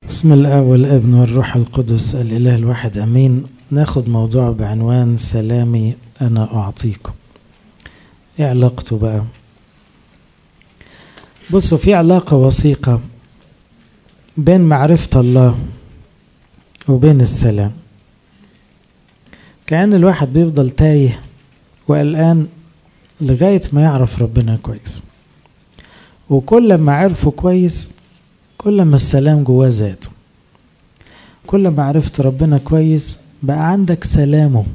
بسم الله والابن والروح القدس الإله الواحد أمين ناخد موضوع بعنوان سلامي أنا أعطيكم إيه علاقته بقى بصوا في علاقة وثيقة بين معرفة الله وبين السلام كأن الواحد بيفضل تايه وقلقان لغاية ما يعرف ربنا كويس وكل ما عرفه كويس كل ما السلام جواه زاد كل ما عرفت ربنا كويس بقى عندك سلامه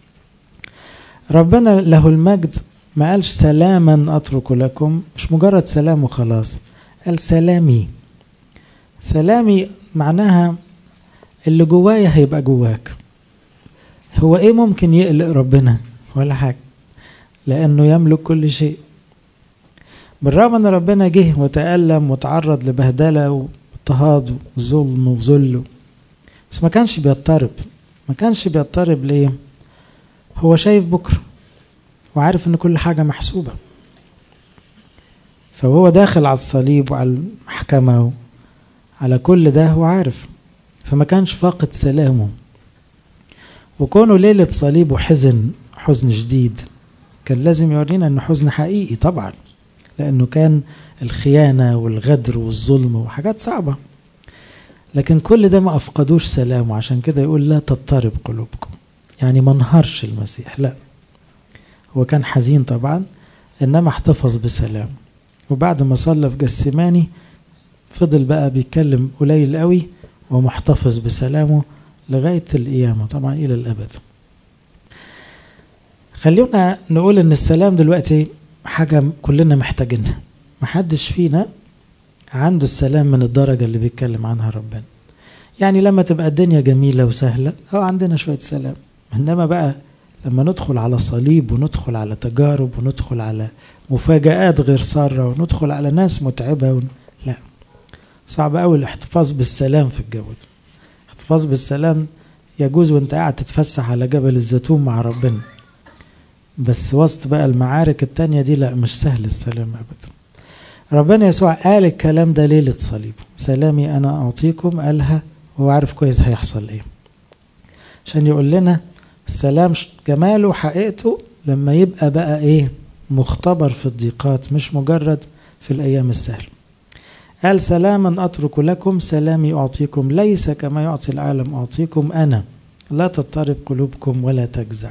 ربنا له المجد ما قالش سلاما أترك لكم مش مجرد سلام وخلاص قال سلامي سلامي معناها اللي جوايا هيبقى جواك هو ايه ممكن يقلق ربنا ولا حاجة لأنه يملك كل شيء بالرغم ان ربنا جه وتألم وتعرض لبهدلة واضطهاد وظلم وذل بس ما كانش بيضطرب ما كانش بيضطرب ليه هو شايف بكرة وعارف ان كل حاجة محسوبة فهو داخل على الصليب وعلى المحكمة على كل ده هو عارف فما كانش فاقد سلامه وكونه ليلة صليب وحزن حزن شديد كان لازم يورينا انه حزن حقيقي طبعا لأنه كان الخيانة والغدر والظلم وحاجات صعبة لكن كل ده ما أفقدوش سلامه عشان كده يقول لا تضطرب قلوبكم يعني ما انهارش المسيح لا هو كان حزين طبعا إنما احتفظ بسلام وبعد ما صلى في جسماني فضل بقى بيتكلم قليل قوي ومحتفظ بسلامه لغاية القيامة طبعا إلى الأبد خلونا نقول إن السلام دلوقتي حاجة كلنا محتاجينها محدش فينا عنده السلام من الدرجة اللي بيتكلم عنها ربنا يعني لما تبقى الدنيا جميلة وسهلة أو عندنا شوية سلام إنما بقى لما ندخل على صليب وندخل على تجارب وندخل على مفاجآت غير سارة وندخل على ناس متعبة ون... لا صعب أوي الاحتفاظ بالسلام في الجو ده احتفاظ بالسلام يجوز وانت قاعد تتفسح على جبل الزيتون مع ربنا بس وسط بقى المعارك التانية دي لا مش سهل السلام أبدا ربنا يسوع قال الكلام ده ليلة صليب سلامي أنا أعطيكم قالها وهو عارف كويس هيحصل إيه عشان يقول لنا السلام جماله وحقيقته لما يبقى بقى إيه مختبر في الضيقات مش مجرد في الأيام السهلة قال سلاما أترك لكم سلامي أعطيكم ليس كما يعطي العالم أعطيكم أنا لا تضطرب قلوبكم ولا تجزع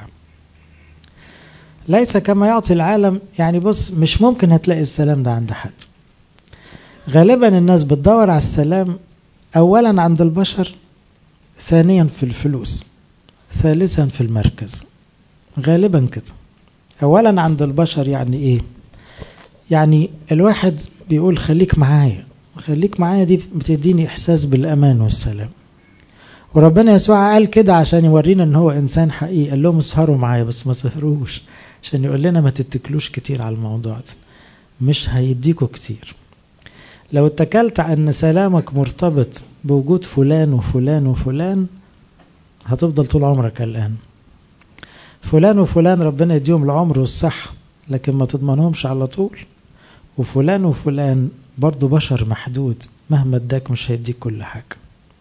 ليس كما يعطي العالم يعني بص مش ممكن هتلاقي السلام ده عند حد غالبا الناس بتدور على السلام اولا عند البشر ثانيا في الفلوس ثالثا في المركز غالبا كده اولا عند البشر يعني ايه يعني الواحد بيقول خليك معايا خليك معايا دي بتديني احساس بالامان والسلام وربنا يسوع قال كده عشان يورينا ان هو انسان حقيقي قال لهم اسهروا معايا بس ما سهروش عشان يقول لنا ما تتكلوش كتير على الموضوع ده مش هيديكوا كتير لو اتكلت على ان سلامك مرتبط بوجود فلان وفلان وفلان هتفضل طول عمرك قلقان فلان وفلان ربنا يديهم العمر والصحة لكن ما تضمنهمش على طول وفلان وفلان برضو بشر محدود مهما اداك مش هيديك كل حاجة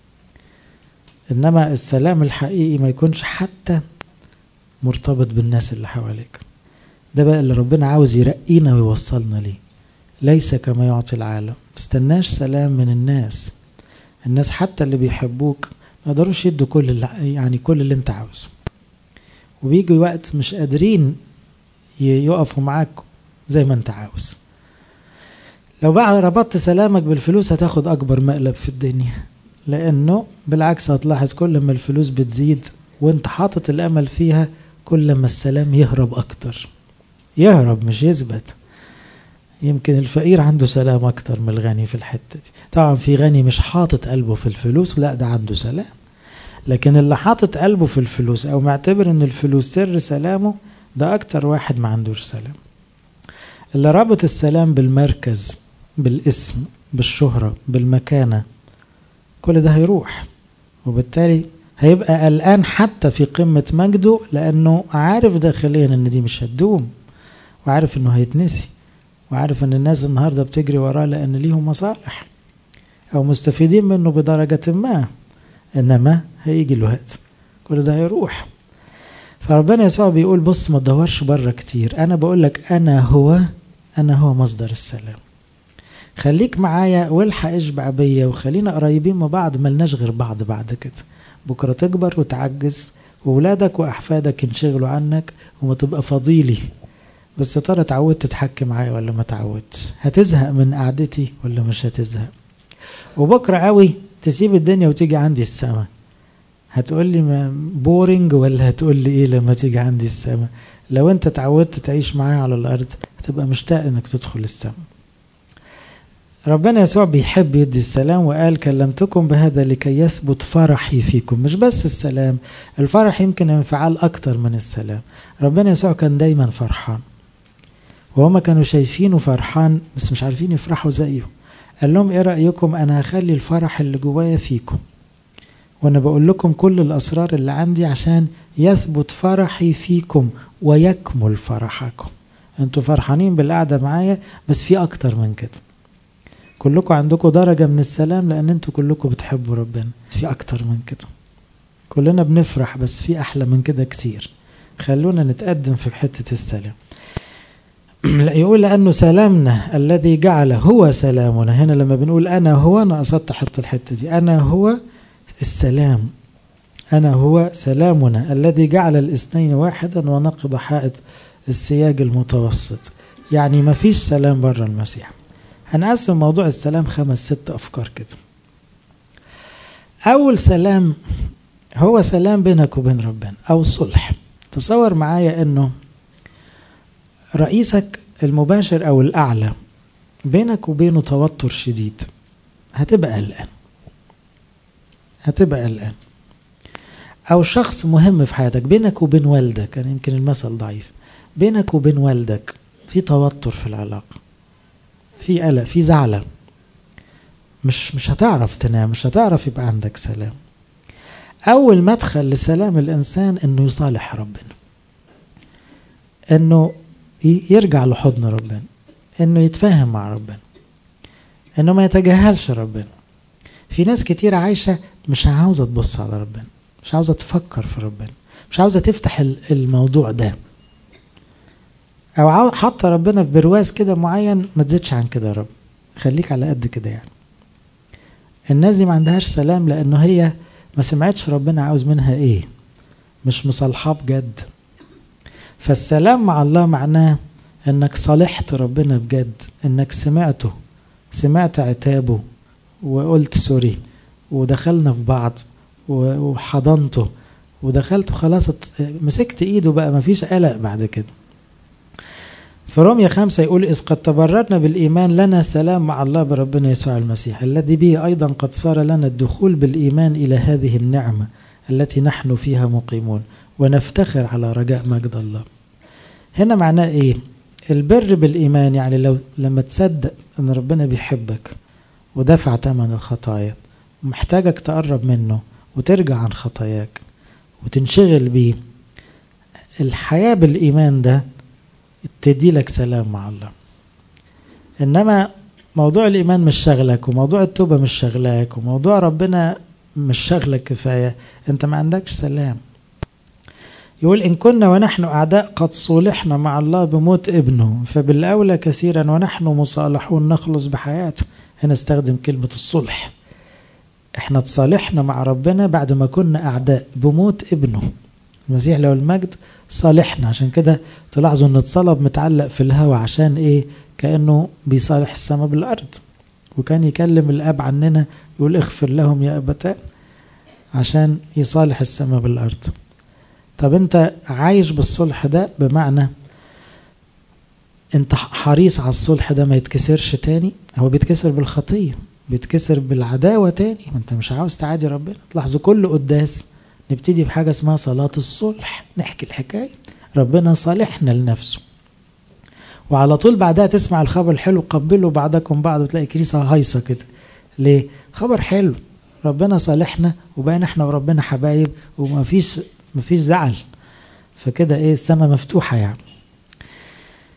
انما السلام الحقيقي ما يكونش حتى مرتبط بالناس اللي حواليك ده بقى اللي ربنا عاوز يرقينا ويوصلنا ليه ليس كما يعطي العالم تستناش سلام من الناس الناس حتى اللي بيحبوك ما يقدروش يدوا كل اللي يعني كل اللي انت عاوزه وبيجي وقت مش قادرين يقفوا معاك زي ما انت عاوز لو بقى ربطت سلامك بالفلوس هتاخد اكبر مقلب في الدنيا لانه بالعكس هتلاحظ كل ما الفلوس بتزيد وانت حاطط الامل فيها كل ما السلام يهرب اكتر يهرب مش يثبت يمكن الفقير عنده سلام اكتر من الغني في الحته دي طبعا في غني مش حاطط قلبه في الفلوس لا ده عنده سلام لكن اللي حاطط قلبه في الفلوس او معتبر ان الفلوس سر سلامه ده اكتر واحد ما عندوش سلام اللي رابط السلام بالمركز بالاسم بالشهرة بالمكانة كل ده هيروح وبالتالي هيبقى قلقان حتى في قمة مجده لأنه عارف داخليا إن دي مش هتدوم وعارف إنه هيتنسي وعارف إن الناس النهاردة بتجري وراه لأن ليهم مصالح أو مستفيدين منه بدرجة ما إنما هيجي الوقت كل ده هيروح فربنا يسوع بيقول بص ما تدورش بره كتير أنا بقول لك أنا هو أنا هو مصدر السلام خليك معايا والحق اشبع بيا وخلينا قريبين من بعض ملناش غير بعض بعد كده بكرة تكبر وتعجز وولادك وأحفادك ينشغلوا عنك وما تبقى فضيلي بس يا ترى اتعودت تتحكم معايا ولا ما اتعودتش هتزهق من قعدتي ولا مش هتزهق وبكرة قوي تسيب الدنيا وتيجي عندي السما هتقول لي بورينج ولا هتقول لي ايه لما تيجي عندي السما لو انت اتعودت تعيش معايا على الارض هتبقى مشتاق انك تدخل السما ربنا يسوع بيحب يدي السلام وقال كلمتكم بهذا لكي يثبت فرحي فيكم مش بس السلام الفرح يمكن انفعال اكتر من السلام ربنا يسوع كان دايما فرحان وهما كانوا شايفينه فرحان بس مش عارفين يفرحوا زيه قال لهم ايه رأيكم انا هخلي الفرح اللي جوايا فيكم وانا بقول لكم كل الاسرار اللي عندي عشان يثبت فرحي فيكم ويكمل فرحكم انتوا فرحانين بالقعدة معايا بس في اكتر من كده كلكم عندكم درجة من السلام لان انتوا كلكم بتحبوا ربنا في اكتر من كده كلنا بنفرح بس في احلى من كده كتير خلونا نتقدم في حتة السلام يقول لأنه سلامنا الذي جعل هو سلامنا هنا لما بنقول أنا هو أنا قصدت أحط الحتة دي أنا هو السلام أنا هو سلامنا الذي جعل الاثنين واحدا ونقض حائط السياج المتوسط يعني ما فيش سلام بره المسيح هنقسم موضوع السلام خمس ست أفكار كده أول سلام هو سلام بينك وبين ربنا أو صلح تصور معايا أنه رئيسك المباشر أو الأعلى بينك وبينه توتر شديد هتبقى قلقان هتبقى قلقان أو شخص مهم في حياتك بينك وبين والدك أنا يمكن المثل ضعيف بينك وبين والدك في توتر في العلاقة في قلق في زعلة مش مش هتعرف تنام مش هتعرف يبقى عندك سلام أول مدخل لسلام الإنسان إنه يصالح ربنا إنه يرجع لحضن ربنا إنه يتفاهم مع ربنا إنه ما يتجاهلش ربنا في ناس كتير عايشة مش عاوزة تبص على ربنا مش عاوزة تفكر في ربنا مش عاوزة تفتح الموضوع ده أو حاطة ربنا في برواز كده معين ما تزيدش عن كده يا رب خليك على قد كده يعني الناس دي ما عندهاش سلام لأنه هي ما سمعتش ربنا عاوز منها إيه مش مصالحاه بجد فالسلام مع الله معناه انك صالحت ربنا بجد انك سمعته سمعت عتابه وقلت سوري ودخلنا في بعض وحضنته ودخلت خلاص مسكت ايده بقى مفيش قلق بعد كده في رومية خمسة يقول إذ قد تبررنا بالإيمان لنا سلام مع الله بربنا يسوع المسيح الذي به أيضا قد صار لنا الدخول بالإيمان إلى هذه النعمة التي نحن فيها مقيمون ونفتخر على رجاء مجد الله هنا معناه ايه البر بالايمان يعني لو لما تصدق ان ربنا بيحبك ودفع ثمن الخطايا ومحتاجك تقرب منه وترجع عن خطاياك وتنشغل بيه الحياة بالإيمان ده تدي لك سلام مع الله إنما موضوع الإيمان مش شغلك وموضوع التوبة مش شغلك وموضوع ربنا مش شغلك كفاية أنت ما عندكش سلام يقول إن كنا ونحن أعداء قد صولحنا مع الله بموت ابنه فبالأولى كثيرا ونحن مصالحون نخلص بحياته هنا استخدم كلمة الصلح احنا تصالحنا مع ربنا بعد ما كنا أعداء بموت ابنه المسيح له المجد صالحنا عشان كده تلاحظوا ان اتصلب متعلق في الهوى عشان ايه كأنه بيصالح السماء بالأرض وكان يكلم الأب عننا يقول اغفر لهم يا أبتان عشان يصالح السماء بالأرض طب انت عايش بالصلح ده بمعنى انت حريص على الصلح ده ما يتكسرش تاني هو بيتكسر بالخطية بيتكسر بالعداوة تاني ما انت مش عاوز تعادي ربنا تلاحظوا كل قداس نبتدي بحاجة اسمها صلاة الصلح نحكي الحكاية ربنا صالحنا لنفسه وعلى طول بعدها تسمع الخبر الحلو قبلوا بعضكم بعض وتلاقي كنيسة هايصة كده ليه خبر حلو ربنا صالحنا وبقينا احنا وربنا حبايب ومفيش مفيش زعل فكده ايه السماء مفتوحة يعني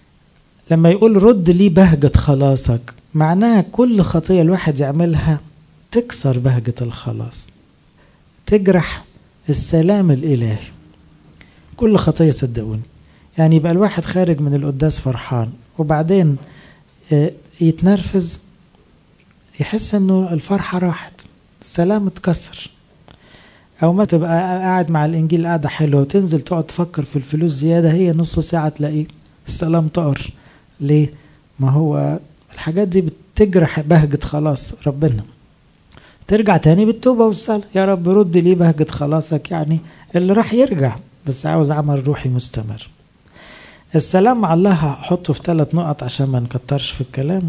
لما يقول رد لي بهجة خلاصك معناها كل خطية الواحد يعملها تكسر بهجة الخلاص تجرح السلام الإلهي كل خطية صدقوني يعني يبقى الواحد خارج من القداس فرحان وبعدين يتنرفز يحس انه الفرحة راحت السلام اتكسر او ما تبقى قاعد مع الانجيل قاعدة حلوة وتنزل تقعد تفكر في الفلوس زيادة هي نص ساعة تلاقيه السلام طار ليه ما هو الحاجات دي بتجرح بهجة خلاص ربنا ترجع تاني بالتوبة والصلاة يا رب رد لي بهجة خلاصك يعني اللي راح يرجع بس عاوز عمل روحي مستمر السلام مع الله هحطه في ثلاث نقط عشان ما نكترش في الكلام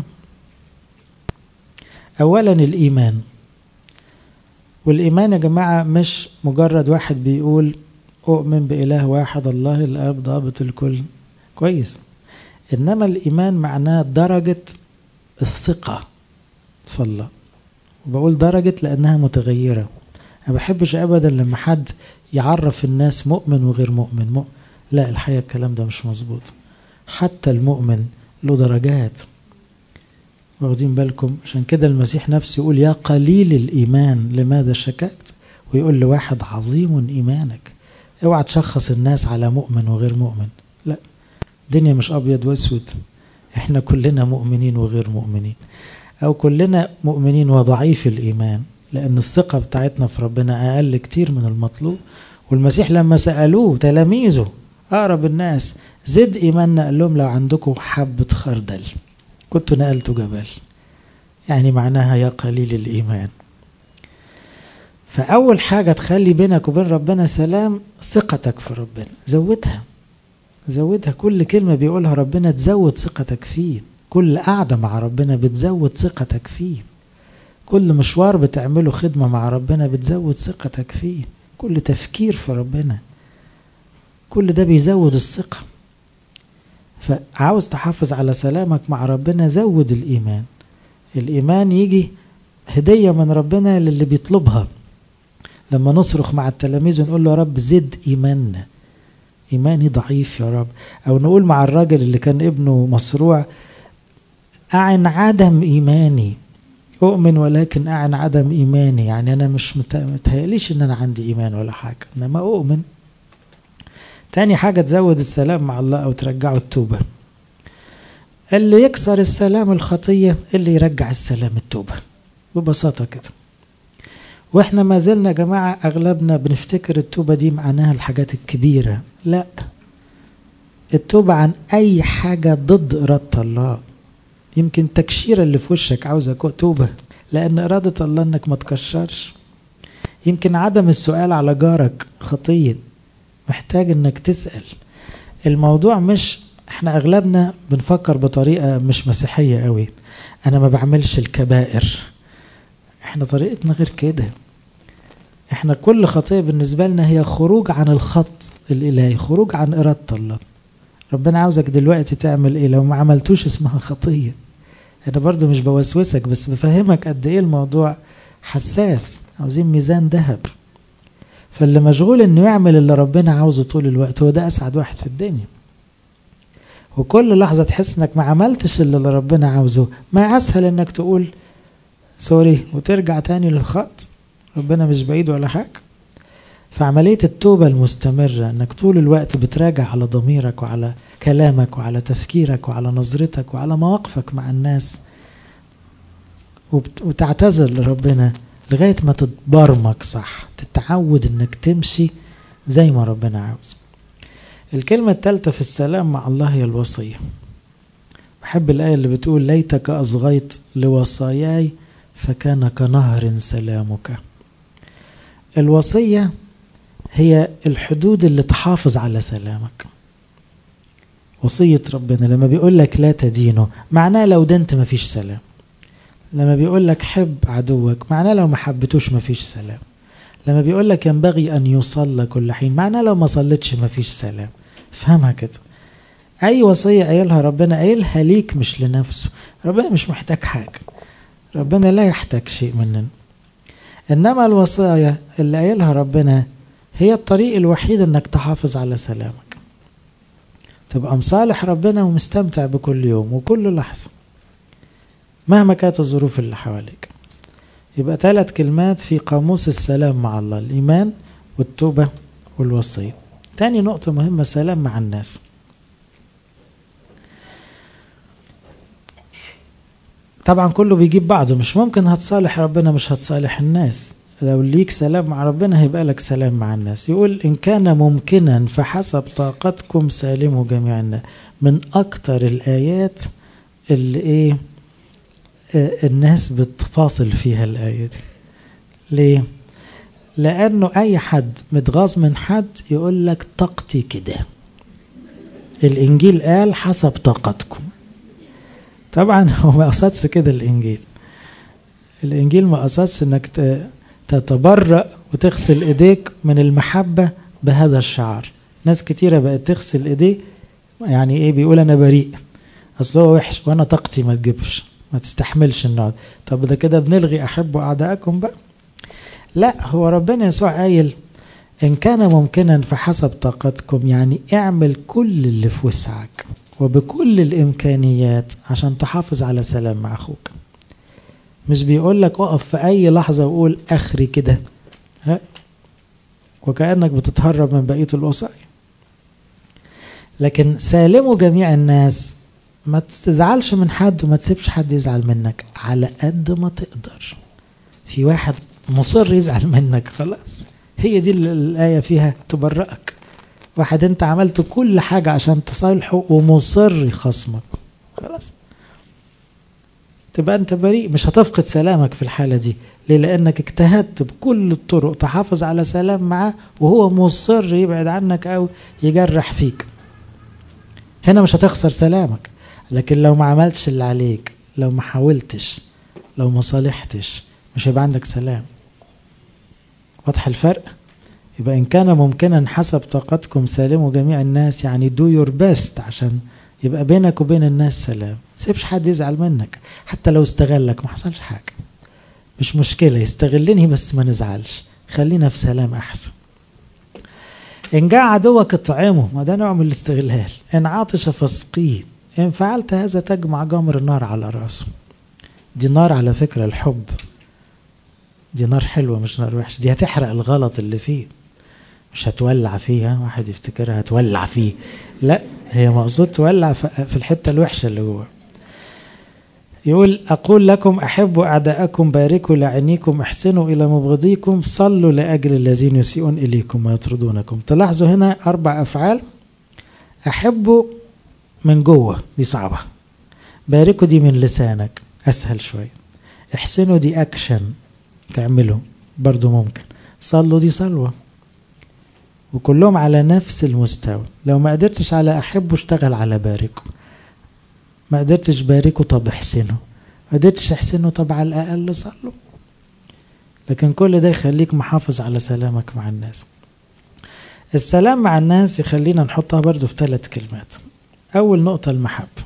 اولا الايمان والايمان يا جماعه مش مجرد واحد بيقول اؤمن باله واحد الله الاب ضابط الكل كويس انما الايمان معناه درجه الثقه في الله وبقول درجه لانها متغيره ما بحبش ابدا لما حد يعرف الناس مؤمن وغير مؤمن, مؤمن. لا الحقيقه الكلام ده مش مظبوط حتى المؤمن له درجات واخدين بالكم عشان كده المسيح نفسه يقول يا قليل الإيمان لماذا شككت ويقول لواحد عظيم إيمانك اوعى تشخص الناس على مؤمن وغير مؤمن لا الدنيا مش أبيض وأسود احنا كلنا مؤمنين وغير مؤمنين أو كلنا مؤمنين وضعيف الإيمان لأن الثقة بتاعتنا في ربنا أقل كتير من المطلوب والمسيح لما سألوه تلاميذه أقرب الناس زد إيماننا قال لهم لو عندكم حبة خردل كنت نقلت جبل يعني معناها يا قليل الإيمان فأول حاجة تخلي بينك وبين ربنا سلام ثقتك في ربنا زودها زودها كل كلمة بيقولها ربنا تزود ثقتك فيه كل قعدة مع ربنا بتزود ثقتك فيه كل مشوار بتعمله خدمة مع ربنا بتزود ثقتك فيه كل تفكير في ربنا كل ده بيزود الثقة فعاوز تحافظ على سلامك مع ربنا زود الإيمان الإيمان يجي هدية من ربنا للي بيطلبها لما نصرخ مع التلاميذ ونقول له يا رب زد إيماننا إيماني ضعيف يا رب أو نقول مع الراجل اللي كان ابنه مصروع أعن عدم إيماني أؤمن ولكن أعن عدم إيماني يعني أنا مش متهيأليش إن أنا عندي إيمان ولا حاجة إنما أؤمن تاني حاجة تزود السلام مع الله أو ترجعه التوبة اللي يكسر السلام الخطية اللي يرجع السلام التوبة ببساطة كده واحنا ما زلنا يا جماعة أغلبنا بنفتكر التوبة دي معناها الحاجات الكبيرة لا التوبة عن أي حاجة ضد إرادة الله يمكن تكشيرة اللي في وشك عاوزة توبة لأن إرادة الله إنك ما تكشرش يمكن عدم السؤال على جارك خطية محتاج إنك تسأل الموضوع مش احنا أغلبنا بنفكر بطريقة مش مسيحية قوي أنا ما بعملش الكبائر احنا طريقتنا غير كده احنا كل خطية بالنسبة لنا هي خروج عن الخط الإلهي خروج عن إرادة الله ربنا عاوزك دلوقتي تعمل ايه لو ما عملتوش اسمها خطية انا برضو مش بوسوسك بس بفهمك قد ايه الموضوع حساس عاوزين ميزان ذهب فاللي مشغول انه يعمل اللي ربنا عاوزه طول الوقت هو ده اسعد واحد في الدنيا وكل لحظة تحس انك ما عملتش اللي ربنا عاوزه ما اسهل انك تقول سوري وترجع تاني للخط ربنا مش بعيد ولا حاجة فعملية التوبة المستمرة انك طول الوقت بتراجع على ضميرك وعلى كلامك وعلى تفكيرك وعلى نظرتك وعلى مواقفك مع الناس وتعتذر لربنا لغاية ما تتبرمج صح تتعود انك تمشي زي ما ربنا عاوز الكلمة الثالثة في السلام مع الله هي الوصية بحب الآية اللي بتقول ليتك أصغيت لوصاياي فكان كنهر سلامك الوصية هي الحدود اللي تحافظ على سلامك وصية ربنا لما بيقول لك لا تدينه معناه لو دنت مفيش سلام لما بيقول لك حب عدوك معناه لو ما حبتوش مفيش سلام لما بيقول لك ينبغي أن يصلى كل حين معناه لو ما صليتش مفيش سلام فهمها كده أي وصية قايلها ربنا قايلها ليك مش لنفسه ربنا مش محتاج حاجة ربنا لا يحتاج شيء مننا إنما الوصايا اللي قايلها ربنا هي الطريق الوحيد إنك تحافظ على سلامك تبقى مصالح ربنا ومستمتع بكل يوم وكل لحظة مهما كانت الظروف اللي حواليك يبقى ثلاث كلمات في قاموس السلام مع الله الإيمان والتوبة والوصية تاني نقطة مهمة سلام مع الناس طبعا كله بيجيب بعضه مش ممكن هتصالح ربنا مش هتصالح الناس لو ليك سلام مع ربنا هيبقى لك سلام مع الناس يقول إن كان ممكنا فحسب طاقتكم سالموا جميع الناس من أكتر الآيات اللي إيه آه الناس بتفاصل فيها الآية دي ليه؟ لأنه أي حد متغاظ من حد يقول لك طاقتي كده الإنجيل قال حسب طاقتكم طبعا هو ما قصدش كده الإنجيل الإنجيل ما قصدش إنك تتبرأ وتغسل إيديك من المحبة بهذا الشعار ناس كتيرة بقت تغسل إيديه يعني إيه بيقول أنا بريء أصل هو وحش وأنا طاقتي ما تجيبش ما تستحملش النوع طب ده كده بنلغي أحبوا أعدائكم بقى لا هو ربنا يسوع قايل إن كان ممكنا فحسب طاقتكم يعني اعمل كل اللي في وسعك وبكل الإمكانيات عشان تحافظ على سلام مع أخوك مش بيقول لك اقف في أي لحظة وقول آخري كده وكأنك بتتهرب من بقية الوصايا لكن سالموا جميع الناس ما تزعلش من حد وما تسيبش حد يزعل منك على قد ما تقدر في واحد مصر يزعل منك خلاص هي دي الآية فيها تبرئك واحد انت عملت كل حاجة عشان تصالحه ومصر يخصمك خلاص تبقى انت بريء مش هتفقد سلامك في الحالة دي ليه لانك اجتهدت بكل الطرق تحافظ على سلام معاه وهو مصر يبعد عنك او يجرح فيك هنا مش هتخسر سلامك لكن لو ما عملتش اللي عليك لو ما حاولتش لو ما صالحتش مش هيبقى عندك سلام واضح الفرق يبقى إن كان ممكنا حسب طاقتكم سالموا جميع الناس يعني دو يور بيست عشان يبقى بينك وبين الناس سلام سيبش حد يزعل منك حتى لو استغلك ما حصلش حاجة مش مشكلة يستغلني بس ما نزعلش خلينا في سلام أحسن إن جاء عدوك اطعمه ما ده نوع من الاستغلال إن عطش فاسقيه إن فعلت هذا تجمع جمر النار على رأسه دي نار على فكرة الحب دي نار حلوة مش نار وحشة دي هتحرق الغلط اللي فيه مش هتولع فيها واحد يفتكرها هتولع فيه لا هي مقصود تولع في الحتة الوحشة اللي جوه يقول أقول لكم أحبوا أعداءكم باركوا لعينيكم احسنوا إلى مبغضيكم صلوا لأجل الذين يسيئون إليكم ويطردونكم تلاحظوا هنا أربع أفعال أحبوا من جوه دي صعبة باركوا دي من لسانك أسهل شوية احسنوا دي أكشن تعمله برضو ممكن صلوا دي صلوة وكلهم على نفس المستوى لو ما قدرتش على أحبه اشتغل على باركه ما قدرتش باركه طب احسنه ما قدرتش احسنه طب على الأقل صلوا لكن كل ده يخليك محافظ على سلامك مع الناس السلام مع الناس يخلينا نحطها برضو في ثلاث كلمات أول نقطة المحبة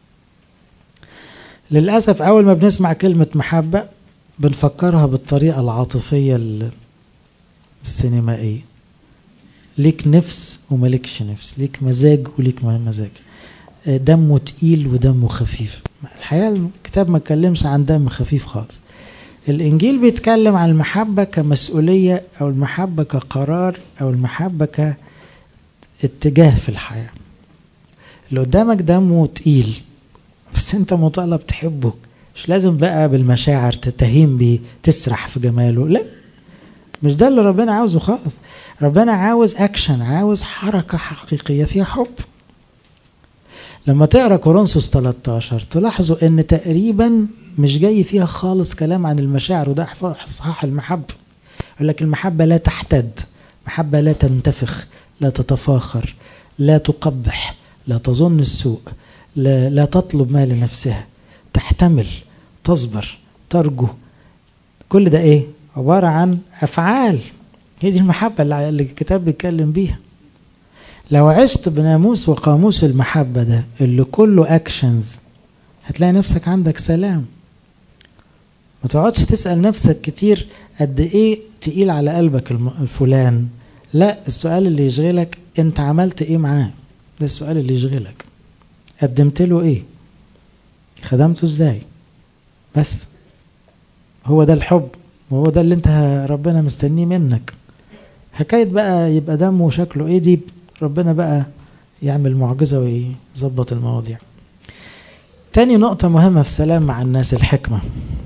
للأسف أول ما بنسمع كلمة محبة بنفكرها بالطريقة العاطفية السينمائية ليك نفس وملكش نفس ليك مزاج وليك مزاج دمه تقيل ودمه خفيف الحقيقة الكتاب ما اتكلمش عن دم خفيف خالص الإنجيل بيتكلم عن المحبة كمسؤولية أو المحبة كقرار أو المحبة كاتجاه في الحياة اللي قدامك دمه تقيل بس أنت مطالب تحبه مش لازم بقى بالمشاعر تتهيم بيه تسرح في جماله لا مش ده اللي ربنا عاوزه خالص ربنا عاوز اكشن عاوز حركة حقيقية فيها حب لما تقرا كورنثوس 13 تلاحظوا ان تقريبا مش جاي فيها خالص كلام عن المشاعر وده اصحاح المحبة يقول لك المحبة لا تحتد محبة لا تنتفخ لا تتفاخر لا تقبح لا تظن السوء لا, لا تطلب ما لنفسها تحتمل تصبر ترجو كل ده ايه عبارة عن أفعال هي دي المحبة اللي الكتاب بيتكلم بيها لو عشت بناموس وقاموس المحبة ده اللي كله أكشنز هتلاقي نفسك عندك سلام ما تقعدش تسأل نفسك كتير قد إيه تقيل على قلبك الفلان لا السؤال اللي يشغلك أنت عملت إيه معاه ده السؤال اللي يشغلك قدمت له إيه خدمته إزاي بس هو ده الحب وهو ده اللي انت ربنا مستنيه منك حكاية بقى يبقى دمه وشكله ايه دي ربنا بقى يعمل معجزة ويظبط المواضيع تاني نقطة مهمة في السلام مع الناس الحكمة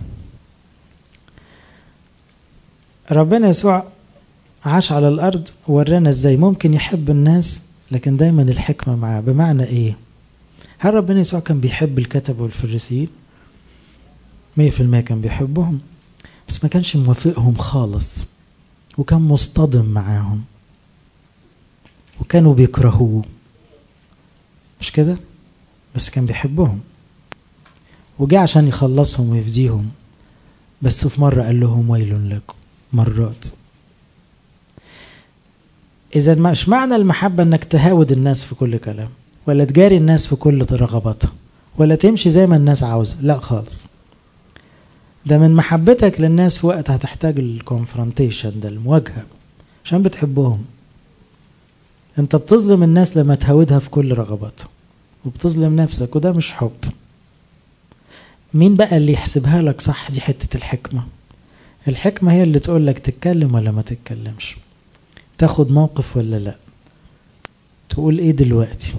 ربنا يسوع عاش على الأرض ورانا ازاي ممكن يحب الناس لكن دايما الحكمة معاه بمعنى ايه هل ربنا يسوع كان بيحب الكتب والفريسيين مية في المية كان بيحبهم بس ما كانش موافقهم خالص وكان مصطدم معاهم وكانوا بيكرهوه مش كده بس كان بيحبهم وجاء عشان يخلصهم ويفديهم بس في مرة قال لهم ويل لكم مرات إذا مش معنى المحبة إنك تهاود الناس في كل كلام ولا تجاري الناس في كل رغباتها ولا تمشي زي ما الناس عاوزة لا خالص ده من محبتك للناس في وقت هتحتاج الكونفرونتيشن ده المواجهة عشان بتحبهم انت بتظلم الناس لما تهودها في كل رغباتها وبتظلم نفسك وده مش حب مين بقى اللي يحسبها لك صح دي حتة الحكمة الحكمة هي اللي تقول لك تتكلم ولا ما تتكلمش تاخد موقف ولا لا تقول ايه دلوقتي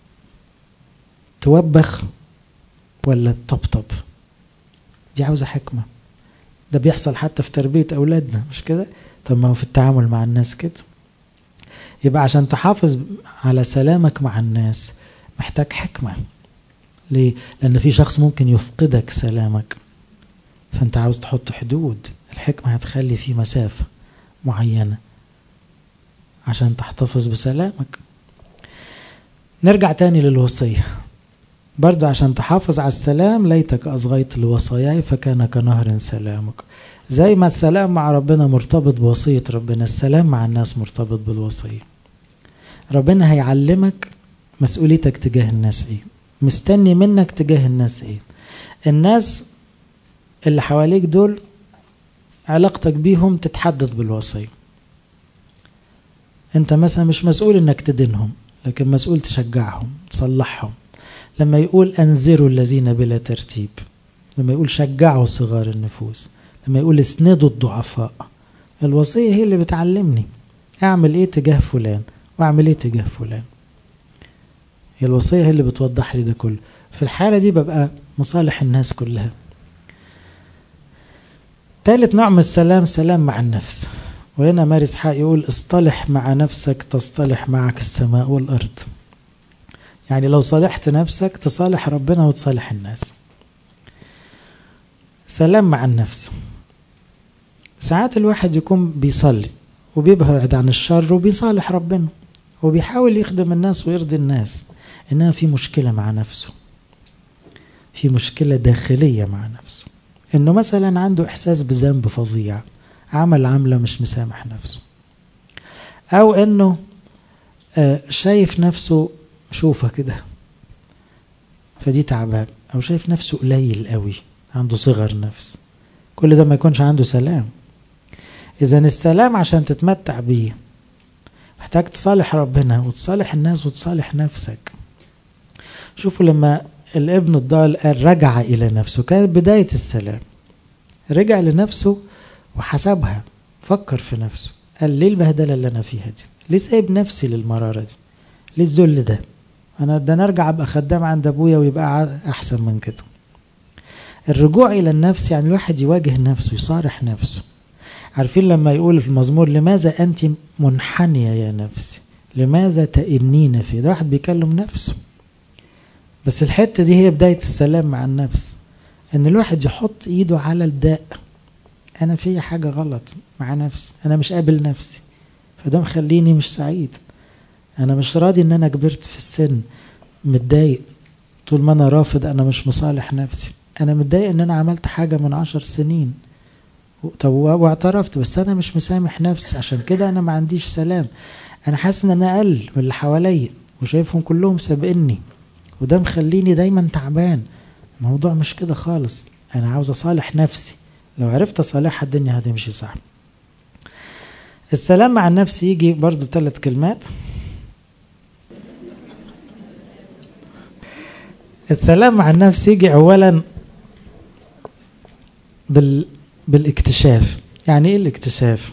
توبخ ولا تطبطب دي عاوزة حكمة ده بيحصل حتى في تربية أولادنا مش كده طب ما هو في التعامل مع الناس كده يبقى عشان تحافظ على سلامك مع الناس محتاج حكمة ليه؟ لأن في شخص ممكن يفقدك سلامك فأنت عاوز تحط حدود الحكمة هتخلي في مسافة معينة عشان تحتفظ بسلامك نرجع تاني للوصية برضو عشان تحافظ على السلام ليتك أصغيت لوصاياي فكان كنهر سلامك زي ما السلام مع ربنا مرتبط بوصية ربنا السلام مع الناس مرتبط بالوصية ربنا هيعلمك مسؤوليتك تجاه الناس ايه مستني منك تجاه الناس ايه الناس اللي حواليك دول علاقتك بيهم تتحدد بالوصية انت مثلا مش مسؤول انك تدينهم لكن مسؤول تشجعهم تصلحهم لما يقول انذروا الذين بلا ترتيب لما يقول شجعوا صغار النفوس لما يقول اسندوا الضعفاء الوصية هي اللي بتعلمني اعمل ايه تجاه فلان واعمل ايه تجاه فلان هي الوصية هي اللي بتوضح لي ده كله في الحالة دي ببقى مصالح الناس كلها ثالث نوع من السلام سلام مع النفس وهنا ماري اسحاق يقول اصطلح مع نفسك تصطلح معك السماء والارض يعني لو صالحت نفسك تصالح ربنا وتصالح الناس سلام مع النفس ساعات الواحد يكون بيصلي وبيبعد عن الشر وبيصالح ربنا وبيحاول يخدم الناس ويرضي الناس انها في مشكله مع نفسه في مشكله داخليه مع نفسه انه مثلا عنده احساس بذنب فظيع عمل عمله مش مسامح نفسه او انه شايف نفسه شوفه كده فدي تعبان او شايف نفسه قليل قوي عنده صغر نفس كل ده ما يكونش عنده سلام اذا السلام عشان تتمتع بيه محتاج تصالح ربنا وتصالح الناس وتصالح نفسك شوفوا لما الابن الضال قال رجع الى نفسه كانت بدايه السلام رجع لنفسه وحسبها فكر في نفسه قال ليه البهدله اللي انا فيها دي ليه سايب نفسي للمراره دي ليه الذل ده انا ده انا ارجع ابقى خدام عند ابويا ويبقى احسن من كده الرجوع الى النفس يعني الواحد يواجه نفسه يصارح نفسه عارفين لما يقول في المزمور لماذا انت منحنيه يا نفسي لماذا تئنين في ده واحد بيكلم نفسه بس الحته دي هي بدايه السلام مع النفس ان الواحد يحط ايده على الداء انا في حاجه غلط مع نفسي انا مش قابل نفسي فده مخليني مش سعيد انا مش راضي ان انا كبرت في السن متضايق طول ما انا رافض انا مش مصالح نفسي انا متضايق ان انا عملت حاجه من عشر سنين طب واعترفت بس انا مش مسامح نفسي عشان كده انا ما عنديش سلام انا حاسس ان انا اقل من اللي حواليا وشايفهم كلهم سابقني وده مخليني دايما تعبان الموضوع مش كده خالص انا عاوز اصالح نفسي لو عرفت اصالحها الدنيا هتمشي صح السلام مع النفس يجي برضو بثلاث كلمات السلام مع النفس يجي اولا بال بالاكتشاف يعني ايه الاكتشاف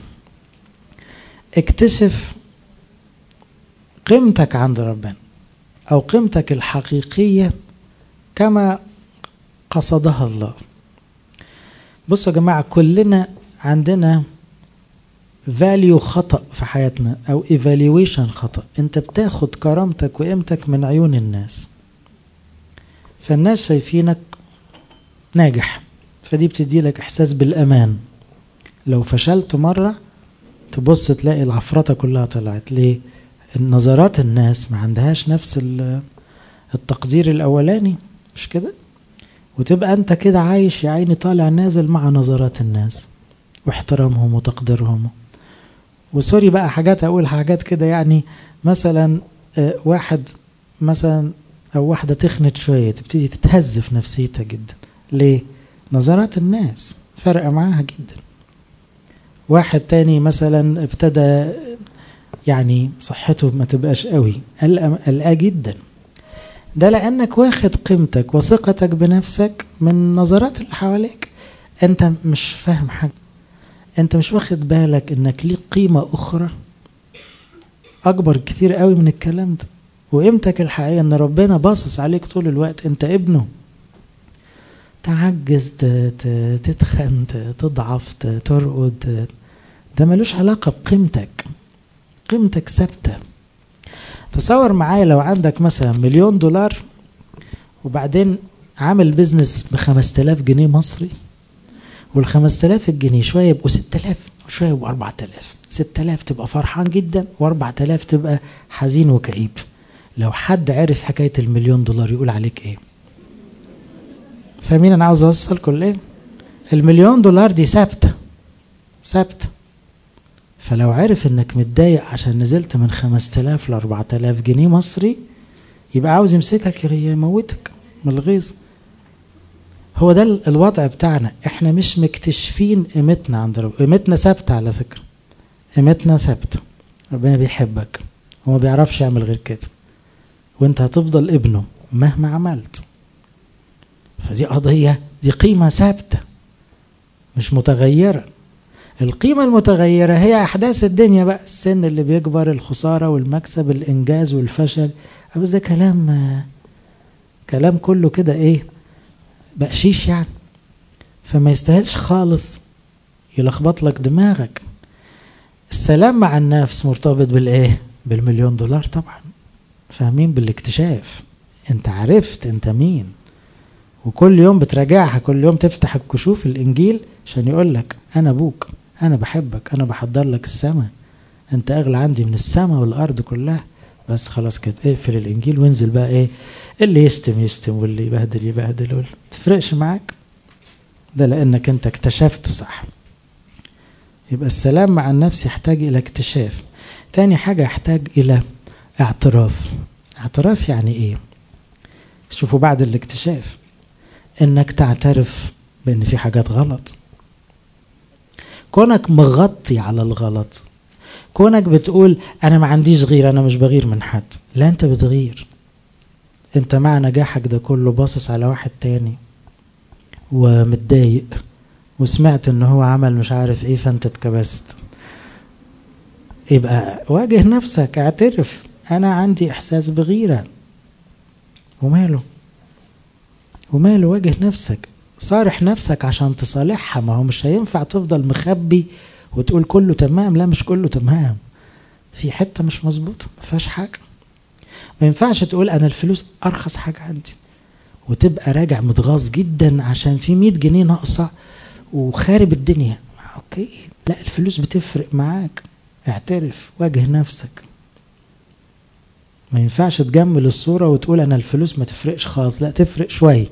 اكتشف قيمتك عند ربنا او قيمتك الحقيقيه كما قصدها الله بصوا يا جماعه كلنا عندنا فاليو خطا في حياتنا او ايفالويشن خطا انت بتاخد كرامتك وقيمتك من عيون الناس فالناس شايفينك ناجح فدي بتدي لك احساس بالامان لو فشلت مره تبص تلاقي العفرطه كلها طلعت ليه نظرات الناس ما عندهاش نفس التقدير الاولاني مش كده وتبقى انت كده عايش يا عيني طالع نازل مع نظرات الناس واحترامهم وتقديرهم وسوري بقى حاجات اقول حاجات كده يعني مثلا واحد مثلا او واحده تخنت شويه تبتدي تتهز في نفسيتها جدا ليه نظرات الناس فرقه معاها جدا واحد تاني مثلا ابتدى يعني صحته ما تبقاش قوي قلقاه جدا ده لانك واخد قيمتك وثقتك بنفسك من نظرات اللي حواليك انت مش فاهم حاجه انت مش واخد بالك انك ليك قيمه اخرى اكبر كتير قوي من الكلام ده وقيمتك الحقيقيه ان ربنا باصص عليك طول الوقت انت ابنه تعجز تتخن تضعف ترقد ده ملوش علاقه بقيمتك قيمتك ثابته تصور معايا لو عندك مثلا مليون دولار وبعدين عامل بيزنس ب 5000 جنيه مصري وال 5000 الجنيه شويه يبقوا 6000 وشويه يبقوا 4000 6000 تبقى فرحان جدا و4000 تبقى حزين وكئيب لو حد عرف حكايه المليون دولار يقول عليك ايه فاهمين انا عاوز اوصلكم لايه المليون دولار دي ثابته ثابته فلو عرف انك متضايق عشان نزلت من 5000 ل 4000 جنيه مصري يبقى عاوز يمسكك يموتك من الغيظ هو ده الوضع بتاعنا احنا مش مكتشفين قيمتنا عند ربنا قيمتنا ثابته على فكره قيمتنا ثابته ربنا بيحبك هو ما بيعرفش يعمل غير كده وانت هتفضل ابنه مهما عملت فدي قضيه دي قيمه ثابته مش متغيره القيمة المتغيرة هي أحداث الدنيا بقى السن اللي بيكبر الخسارة والمكسب الإنجاز والفشل بس ده كلام كلام كله كده إيه بقشيش يعني فما يستاهلش خالص يلخبط لك دماغك السلام مع النفس مرتبط بالإيه بالمليون دولار طبعا فاهمين بالاكتشاف انت عرفت انت مين وكل يوم بتراجعها كل يوم تفتح الكشوف الانجيل عشان يقول لك انا ابوك انا بحبك انا بحضر لك السماء انت اغلى عندي من السماء والارض كلها بس خلاص كده اقفل الانجيل وانزل بقى ايه اللي يشتم يشتم واللي يبهدل يبهدل واللي تفرقش معاك ده لانك انت اكتشفت صح يبقى السلام مع النفس يحتاج الى اكتشاف تاني حاجة يحتاج الى اعتراف اعتراف يعني ايه شوفوا بعد الاكتشاف انك تعترف بان في حاجات غلط كونك مغطي على الغلط كونك بتقول انا ما عنديش غير انا مش بغير من حد لا انت بتغير انت مع نجاحك ده كله باصص على واحد تاني ومتضايق وسمعت ان هو عمل مش عارف ايه فانت اتكبست يبقى واجه نفسك اعترف انا عندي احساس بغيره وماله وماله واجه نفسك صارح نفسك عشان تصالحها ما هو مش هينفع تفضل مخبي وتقول كله تمام لا مش كله تمام في حتة مش مظبوطة ما فيهاش حاجة ما ينفعش تقول أنا الفلوس أرخص حاجة عندي وتبقى راجع متغاظ جدا عشان في 100 جنيه ناقصة وخارب الدنيا أوكي لا الفلوس بتفرق معاك اعترف واجه نفسك ما ينفعش تجمل الصورة وتقول أنا الفلوس ما تفرقش خالص لا تفرق شوية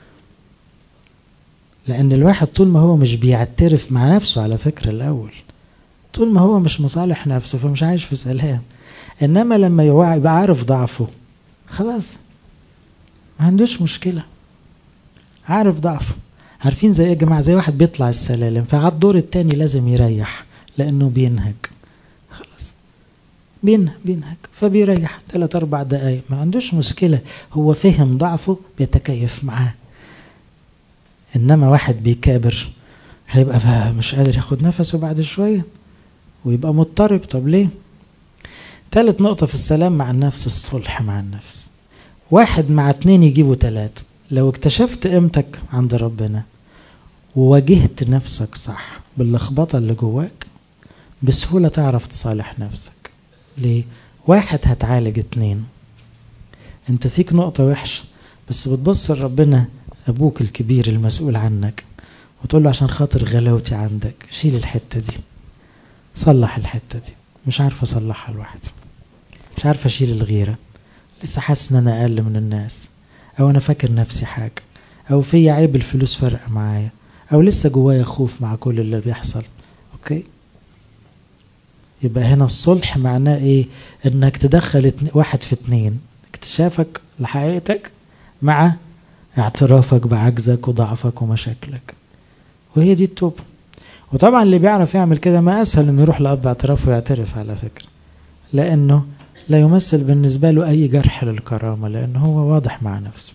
لأن الواحد طول ما هو مش بيعترف مع نفسه على فكرة الأول طول ما هو مش مصالح نفسه فمش عايش في سلام إنما لما يبقى عارف ضعفه خلاص ما عندوش مشكلة عارف ضعفه عارفين زي ايه يا جماعة زي واحد بيطلع السلالم فعلى الدور التاني لازم يريح لأنه بينهج خلاص بينهج بينهج فبيريح ثلاث أربع دقايق ما عندوش مشكلة هو فهم ضعفه بيتكيف معاه انما واحد بيكابر هيبقى مش قادر ياخد نفسه بعد شوية ويبقى مضطرب طب ليه تالت نقطة في السلام مع النفس الصلح مع النفس واحد مع اتنين يجيبوا تلاتة لو اكتشفت قيمتك عند ربنا وواجهت نفسك صح باللخبطة اللي جواك بسهولة تعرف تصالح نفسك ليه؟ واحد هتعالج اتنين انت فيك نقطة وحشة بس بتبص لربنا ابوك الكبير المسؤول عنك وتقول له عشان خاطر غلاوتي عندك شيل الحتة دي صلح الحتة دي مش عارف اصلحها لوحدي مش عارف اشيل الغيرة لسه حاسس ان انا اقل من الناس او انا فاكر نفسي حاجة او في عيب الفلوس فارقة معايا او لسه جوايا خوف مع كل اللي بيحصل اوكي يبقى هنا الصلح معناه ايه انك تدخل واحد في اتنين اكتشافك لحقيقتك مع اعترافك بعجزك وضعفك ومشاكلك وهي دي التوبة وطبعا اللي بيعرف يعمل كده ما اسهل انه يروح لاب اعتراف ويعترف على فكرة لانه لا يمثل بالنسبة له اي جرح للكرامة لانه هو واضح مع نفسه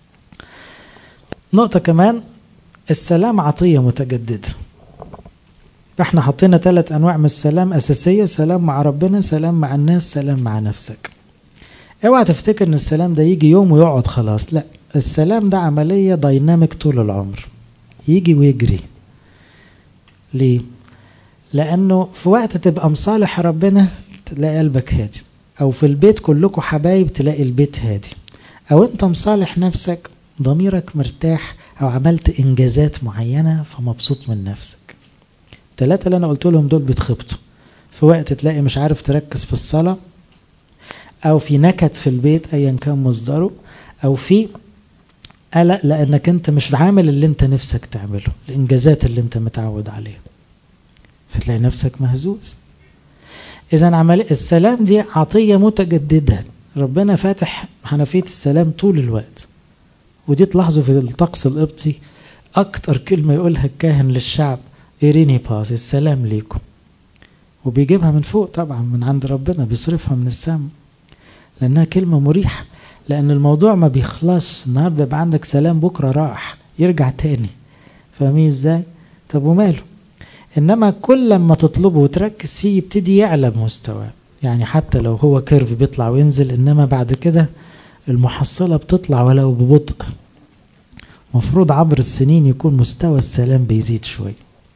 نقطة كمان السلام عطية متجددة احنا حطينا ثلاث انواع من السلام اساسيه سلام مع ربنا سلام مع الناس سلام مع نفسك اوعى تفتكر ان السلام ده يجي يوم ويقعد خلاص لا السلام ده عمليه دايناميك طول العمر يجي ويجري ليه لانه في وقت تبقى مصالح ربنا تلاقي قلبك هادي او في البيت كلكم حبايب تلاقي البيت هادي او انت مصالح نفسك ضميرك مرتاح او عملت انجازات معينه فمبسوط من نفسك الثلاثة اللي أنا قلت لهم دول بيتخبطوا في وقت تلاقي مش عارف تركز في الصلاة أو في نكد في البيت أيا كان مصدره أو في قلق لأنك أنت مش عامل اللي أنت نفسك تعمله الإنجازات اللي أنت متعود عليها فتلاقي نفسك مهزوز إذا عمل السلام دي عطية متجددة ربنا فاتح حنفية السلام طول الوقت ودي تلاحظوا في الطقس القبطي أكتر كلمة يقولها الكاهن للشعب إيريني باس السلام ليكم وبيجيبها من فوق طبعا من عند ربنا بيصرفها من السماء لأنها كلمة مريحة لأن الموضوع ما بيخلصش النهاردة يبقى عندك سلام بكرة راح يرجع تاني فاهمين ازاي؟ طب وماله؟ إنما كل لما تطلبه وتركز فيه يبتدي يعلى بمستواه يعني حتى لو هو كيرف بيطلع وينزل إنما بعد كده المحصلة بتطلع ولو ببطء مفروض عبر السنين يكون مستوى السلام بيزيد شويه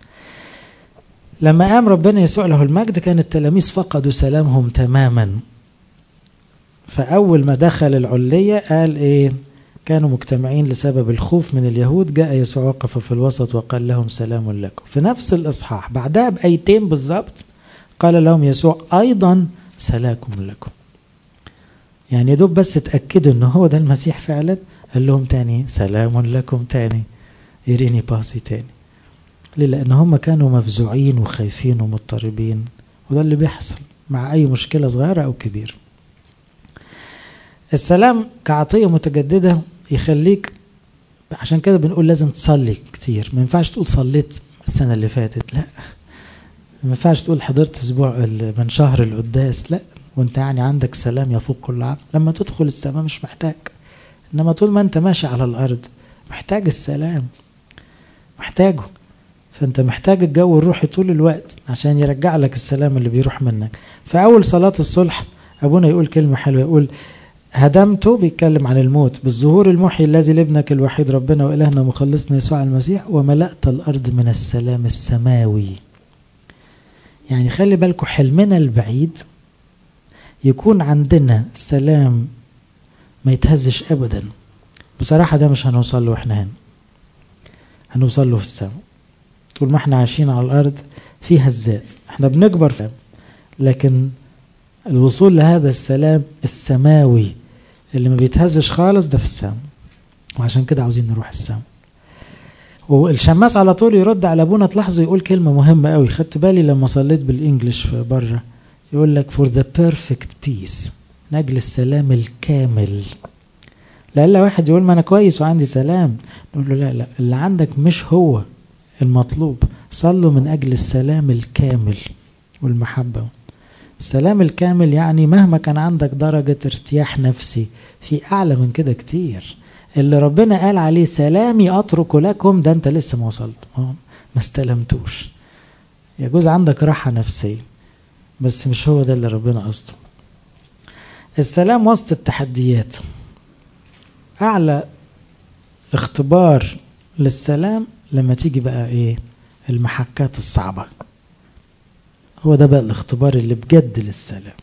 لما قام ربنا يسوع له المجد كان التلاميذ فقدوا سلامهم تماما فأول ما دخل العلية قال إيه كانوا مجتمعين لسبب الخوف من اليهود جاء يسوع وقف في الوسط وقال لهم سلام لكم في نفس الإصحاح بعدها بأيتين بالظبط قال لهم يسوع أيضا سلام لكم يعني دوب بس اتأكدوا ان هو ده المسيح فعلا قال لهم تاني سلام لكم تاني يريني باسي تاني ليه لان هم كانوا مفزوعين وخايفين ومضطربين وده اللي بيحصل مع اي مشكله صغيره او كبيره السلام كعطيه متجدده يخليك عشان كده بنقول لازم تصلي كتير ما ينفعش تقول صليت السنه اللي فاتت لا ما ينفعش تقول حضرت اسبوع من شهر القداس لا وانت يعني عندك سلام يفوق كل عقل لما تدخل السماء مش محتاج انما طول ما انت ماشي على الارض محتاج السلام محتاجه فانت محتاج الجو الروحي طول الوقت عشان يرجع لك السلام اللي بيروح منك فاول صلاه الصلح ابونا يقول كلمه حلوه يقول هدمته بيتكلم عن الموت بالظهور المحيي الذي لابنك الوحيد ربنا والهنا مخلصنا يسوع المسيح وملأت الارض من السلام السماوي يعني خلي بالكم حلمنا البعيد يكون عندنا سلام ما يتهزش ابدا بصراحه ده مش هنوصل له واحنا هنا هنوصل له في السماء طول ما احنا عايشين على الارض في هزات احنا بنكبر فهم لكن الوصول لهذا السلام السماوي اللي ما بيتهزش خالص ده في السماء وعشان كده عاوزين نروح السماء والشماس على طول يرد على ابونا تلاحظوا يقول كلمه مهمه قوي خدت بالي لما صليت بالانجلش في بره يقول لك for the perfect peace نجل السلام الكامل لألا واحد يقول ما أنا كويس وعندي سلام نقول له لا لا اللي عندك مش هو المطلوب صلوا من أجل السلام الكامل والمحبة السلام الكامل يعني مهما كان عندك درجة ارتياح نفسي في أعلى من كده كتير اللي ربنا قال عليه سلامي أترك لكم ده أنت لسه ما وصلت ما استلمتوش يجوز عندك راحة نفسية بس مش هو ده اللي ربنا قصده السلام وسط التحديات أعلى اختبار للسلام لما تيجي بقى إيه المحكات الصعبة هو ده بقى الاختبار اللي بجد للسلام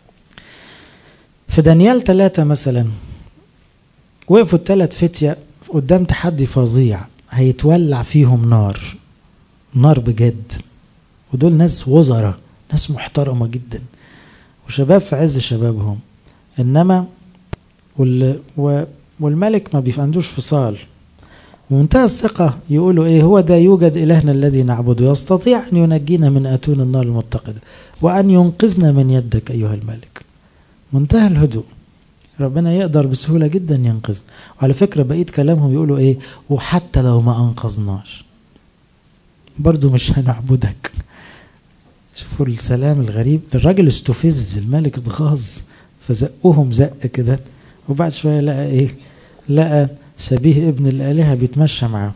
في دانيال ثلاثة مثلا وقفوا الثلاث فتية قدام تحدي فظيع هيتولع فيهم نار نار بجد ودول ناس وزراء ناس محترمة جدا وشباب في عز شبابهم إنما وال والملك ما عندوش فصال ومنتهى الثقة يقولوا إيه هو ده يوجد إلهنا الذي نعبده يستطيع أن ينجينا من أتون النار المتقدة وأن ينقذنا من يدك أيها الملك منتهى الهدوء ربنا يقدر بسهولة جدا ينقذنا وعلى فكرة بقيت كلامهم يقولوا إيه وحتى لو ما أنقذناش برضو مش هنعبدك شوفوا السلام الغريب الراجل استفز الملك اتغاظ فزقهم زق كده وبعد شوية لقى إيه لقى شبيه ابن الآلهة بيتمشى معاه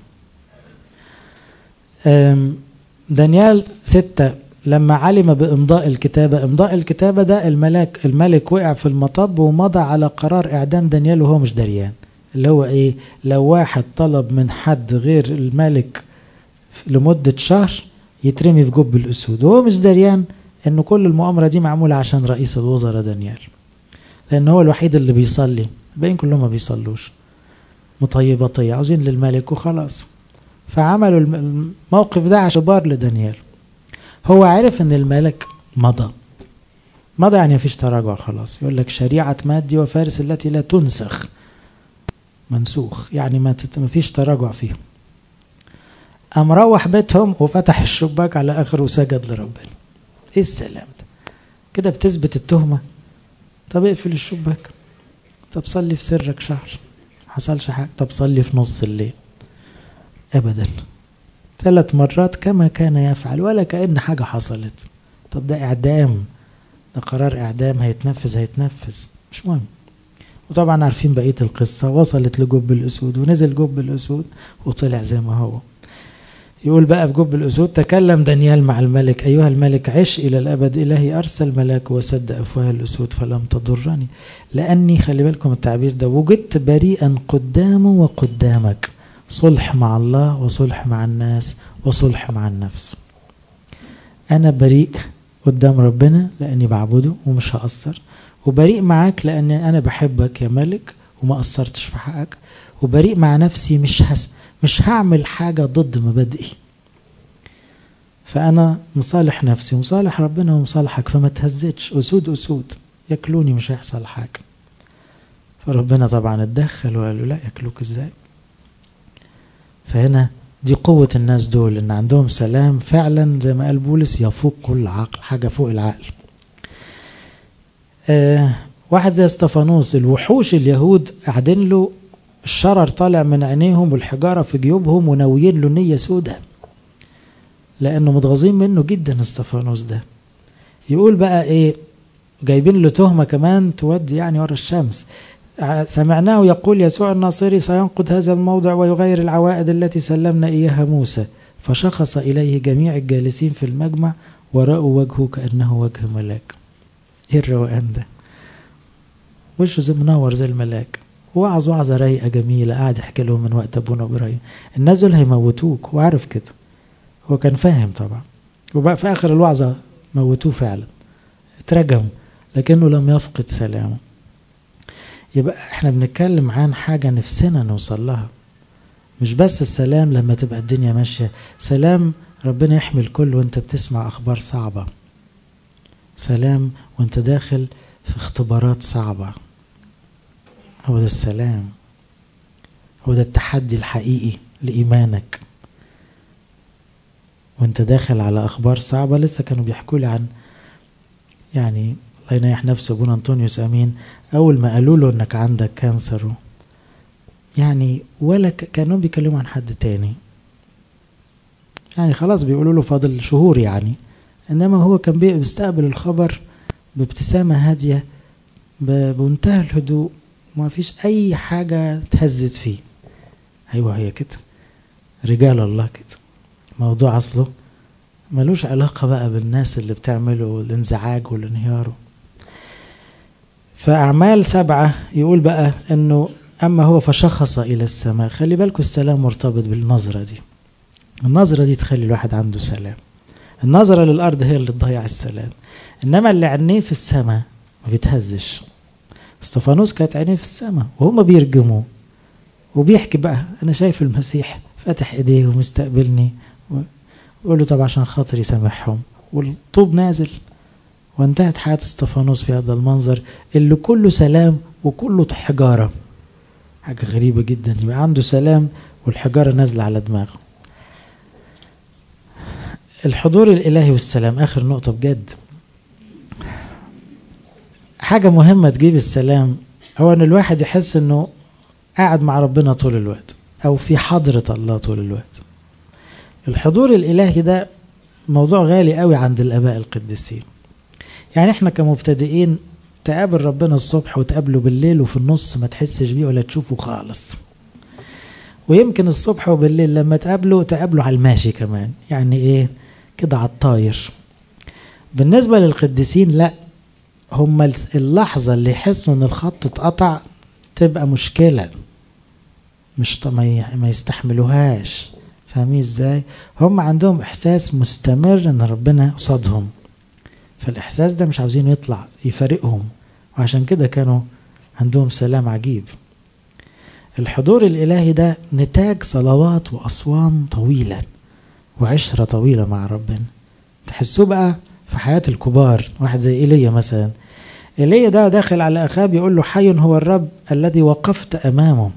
دانيال ستة لما علم بإمضاء الكتابة إمضاء الكتابة ده الملاك الملك وقع في المطب ومضى على قرار إعدام دانيال وهو مش دريان اللي هو إيه لو واحد طلب من حد غير الملك لمدة شهر يترمي في جب الأسود وهو مش دريان إن كل المؤامرة دي معمولة عشان رئيس الوزراء دانيال لأن هو الوحيد اللي بيصلي الباقيين كلهم ما بيصلوش مطيبطية عاوزين للملك وخلاص فعملوا الموقف ده اعتبار لدانيال هو عرف ان الملك مضى مضى يعني مفيش تراجع خلاص يقول لك شريعة مادي وفارس التي لا تنسخ منسوخ يعني ما فيش تراجع فيهم قام روح بيتهم وفتح الشباك على اخره وسجد لربنا ايه السلام ده كده بتثبت التهمة طب اقفل الشباك طب صلي في سرك شهر حصلش حاجة طب صلي في نص الليل أبدا ثلاث مرات كما كان يفعل ولا كأن حاجة حصلت طب ده إعدام ده قرار إعدام هيتنفذ هيتنفذ مش مهم وطبعا عارفين بقية القصة وصلت لجب الأسود ونزل جب الأسود وطلع زي ما هو يقول بقى في جب الأسود تكلم دانيال مع الملك أيها الملك عش إلى الأبد إلهي أرسل ملاك وسد أفواه الأسود فلم تضرني لأني خلي بالكم التعبير ده وجدت بريئا قدامه وقدامك صلح مع الله وصلح مع الناس وصلح مع النفس أنا بريء قدام ربنا لأني بعبده ومش هأثر وبريء معاك لأن أنا بحبك يا ملك وما قصرتش في حقك وبريء مع نفسي مش هس مش هعمل حاجة ضد مبادئي فأنا مصالح نفسي ومصالح ربنا ومصالحك فما تهزتش أسود أسود ياكلوني مش هيحصل حاجة فربنا طبعا اتدخل وقال له لا ياكلوك ازاي فهنا دي قوة الناس دول ان عندهم سلام فعلا زي ما قال بولس يفوق كل عقل حاجة فوق العقل آه واحد زي استفانوس الوحوش اليهود قاعدين له الشرر طالع من عينيهم والحجارة في جيوبهم وناويين له نية سودة لأنه متغاظين منه جدا استفانوس ده يقول بقى إيه جايبين له تهمة كمان تودي يعني ورا الشمس سمعناه يقول يسوع الناصري سينقض هذا الموضع ويغير العوائد التي سلمنا إياها موسى فشخص إليه جميع الجالسين في المجمع ورأوا وجهه كأنه وجه ملاك إيه الروقان ده وشه زي منور زي الملاك وعظ وعظة رايقة جميلة قاعد يحكي لهم من وقت أبونا إبراهيم الناس دول هيموتوك وعارف كده هو كان فاهم طبعا وبقى في آخر الوعظة موتوه فعلا اترجم لكنه لم يفقد سلامه يبقى احنا بنتكلم عن حاجة نفسنا نوصل لها مش بس السلام لما تبقى الدنيا ماشية سلام ربنا يحمي الكل وانت بتسمع أخبار صعبة سلام وانت داخل في اختبارات صعبة هو ده السلام هو ده التحدي الحقيقي لإيمانك وانت داخل على أخبار صعبة لسه كانوا بيحكوا لي عن يعني الله ينيح نفسه ابونا انطونيوس امين اول ما قالوا له انك عندك كانسر يعني ولا كانوا بيكلموا عن حد تاني يعني خلاص بيقولوا له فاضل شهور يعني انما هو كان بيستقبل الخبر بابتسامة هادية بمنتهى الهدوء ما فيش اي حاجة تهزت فيه ايوه هي كده رجال الله كده موضوع أصله ملوش علاقة بقى بالناس اللي بتعمله الانزعاج والانهيار فأعمال سبعة يقول بقى أنه أما هو فشخص إلى السماء خلي بالكم السلام مرتبط بالنظرة دي النظرة دي تخلي الواحد عنده سلام النظرة للأرض هي اللي تضيع السلام إنما اللي عينيه في السماء ما بيتهزش استفانوس كانت عينيه في السماء وهم بيرجموه وبيحكي بقى أنا شايف المسيح فاتح إيديه ومستقبلني ويقول له طب عشان خاطر يسامحهم والطوب نازل وانتهت حياة استفانوس في هذا المنظر اللي كله سلام وكله حجارة حاجة غريبة جدا يبقى عنده سلام والحجارة نازلة على دماغه الحضور الإلهي والسلام آخر نقطة بجد حاجة مهمة تجيب السلام هو أن الواحد يحس أنه قاعد مع ربنا طول الوقت أو في حضرة الله طول الوقت الحضور الإلهي ده موضوع غالي قوي عند الآباء القديسين يعني احنا كمبتدئين تقابل ربنا الصبح وتقابله بالليل وفي النص ما تحسش بيه ولا تشوفه خالص ويمكن الصبح وبالليل لما تقابله تقابله على الماشي كمان يعني ايه كده على الطاير بالنسبة للقديسين لا هم اللحظة اللي يحسوا ان الخط اتقطع تبقى مشكلة مش ما يستحملوهاش فاهمين ازاي هم عندهم احساس مستمر ان ربنا قصادهم فالاحساس ده مش عاوزين يطلع يفارقهم وعشان كده كانوا عندهم سلام عجيب الحضور الالهي ده نتاج صلوات واصوام طويله وعشره طويله مع ربنا تحسوه بقى في حياه الكبار واحد زي ايليا مثلا ايليا ده داخل على اخاب يقول له حي هو الرب الذي وقفت امامه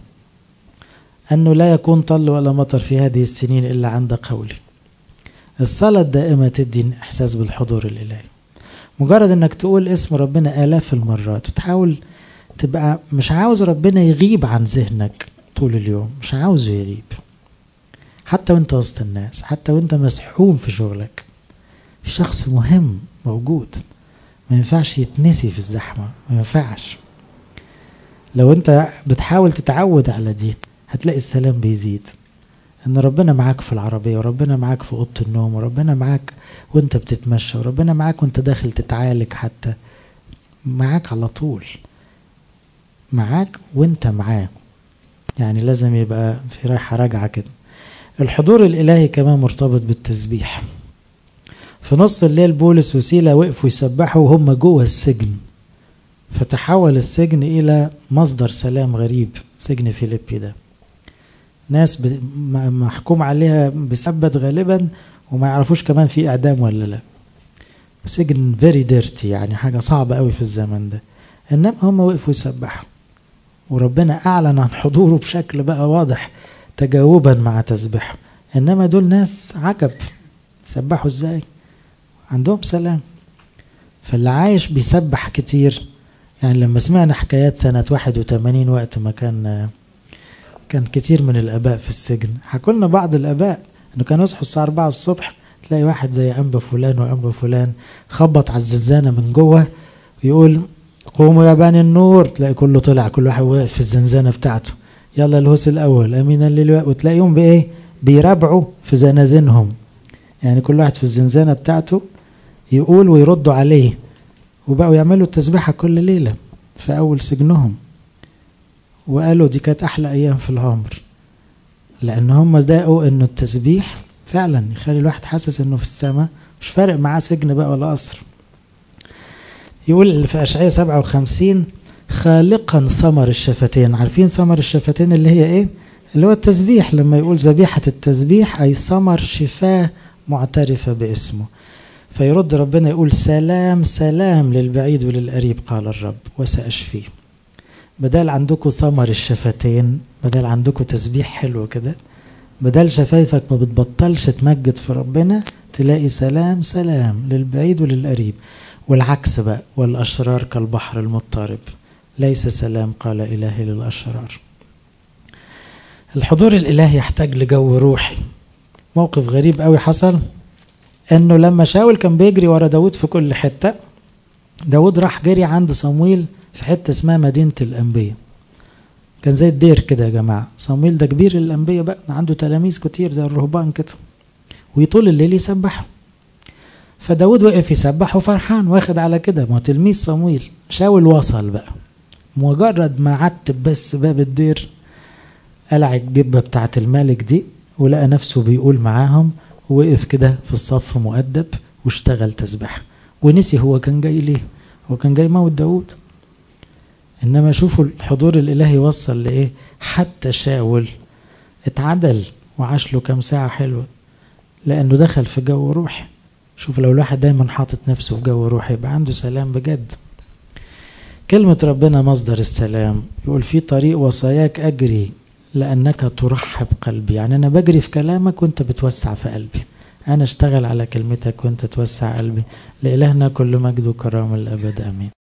أنه لا يكون طل ولا مطر في هذه السنين إلا عند قولي الصلاة الدائمة تدي إحساس بالحضور الإلهي مجرد أنك تقول اسم ربنا آلاف المرات وتحاول تبقى مش عاوز ربنا يغيب عن ذهنك طول اليوم مش عاوزه يغيب حتى وانت وسط الناس حتى وانت مسحوم في شغلك في شخص مهم موجود ما ينفعش يتنسي في الزحمة ما ينفعش لو انت بتحاول تتعود على دي هتلاقي السلام بيزيد ان ربنا معاك في العربية وربنا معاك في اوضة النوم وربنا معاك وانت بتتمشى وربنا معاك وانت داخل تتعالج حتى معاك على طول معاك وانت معاه يعني لازم يبقى في رايحة راجعة كده الحضور الإلهي كمان مرتبط بالتسبيح في نص الليل بولس وسيلة وقفوا يسبحوا وهم جوه السجن فتحول السجن إلى مصدر سلام غريب سجن فيليبي ده ناس محكوم عليها بسبت غالبا وما يعرفوش كمان في اعدام ولا لا سجن فيري ديرتي يعني حاجة صعبة قوي في الزمن ده انما هم وقفوا يسبحوا وربنا اعلن عن حضوره بشكل بقى واضح تجاوبا مع تسبيحه انما دول ناس عجب سبحوا ازاي عندهم سلام فاللي عايش بيسبح كتير يعني لما سمعنا حكايات سنة 81 وقت ما كان كان كتير من الآباء في السجن حكوا لنا بعض الآباء إنه كانوا يصحوا الساعة 4 الصبح تلاقي واحد زي أنبا فلان وأنبا فلان خبط على الزنزانة من جوه ويقول قوموا يا بني النور تلاقي كله طلع كل واحد واقف في الزنزانة بتاعته يلا الهوس الأول أمينا للواء وتلاقيهم بإيه بيرابعوا في زنازينهم يعني كل واحد في الزنزانة بتاعته يقول ويردوا عليه وبقوا يعملوا التسبيحة كل ليلة في أول سجنهم وقالوا دي كانت أحلى أيام في العمر لأن هم ذاقوا إنه التسبيح فعلا يخلي الواحد حاسس إنه في السماء مش فارق معاه سجن بقى ولا قصر يقول في أشعية 57 خالقا ثمر الشفتين عارفين ثمر الشفتين اللي هي إيه؟ اللي هو التسبيح لما يقول ذبيحة التسبيح أي ثمر شفاه معترفة باسمه فيرد ربنا يقول سلام سلام للبعيد وللقريب قال الرب وسأشفيه بدل عندكم ثمر الشفتين بدل عندكم تسبيح حلو كده بدل شفايفك ما بتبطلش تمجد في ربنا تلاقي سلام سلام للبعيد وللقريب والعكس بقى والأشرار كالبحر المضطرب ليس سلام قال إلهي للأشرار الحضور الإلهي يحتاج لجو روحي موقف غريب قوي حصل انه لما شاول كان بيجري ورا داود في كل حتة داود راح جري عند صمويل في حتة اسمها مدينة الأنبياء كان زي الدير كده يا جماعة صمويل ده كبير الأنبياء بقى عنده تلاميذ كتير زي الرهبان كده ويطول الليل يسبحوا فداود وقف يسبح وفرحان واخد على كده ما تلميذ صمويل شاول وصل بقى مجرد ما عتب بس باب الدير قلع الجبة بتاعت الملك دي ولقى نفسه بيقول معاهم ووقف كده في الصف مؤدب واشتغل تسبح ونسي هو كان جاي ليه هو كان جاي موت داود انما شوفوا الحضور الالهي وصل لايه حتى شاول اتعدل وعاش له كام ساعة حلوة لأنه دخل في جو روحي شوف لو الواحد دايما حاطط نفسه في جو روحي يبقى عنده سلام بجد كلمة ربنا مصدر السلام يقول في طريق وصاياك أجري لأنك ترحب قلبي يعني أنا بجري في كلامك وأنت بتوسع في قلبي أنا اشتغل على كلمتك وأنت توسع قلبي لإلهنا كل مجد وكرامة الأبد آمين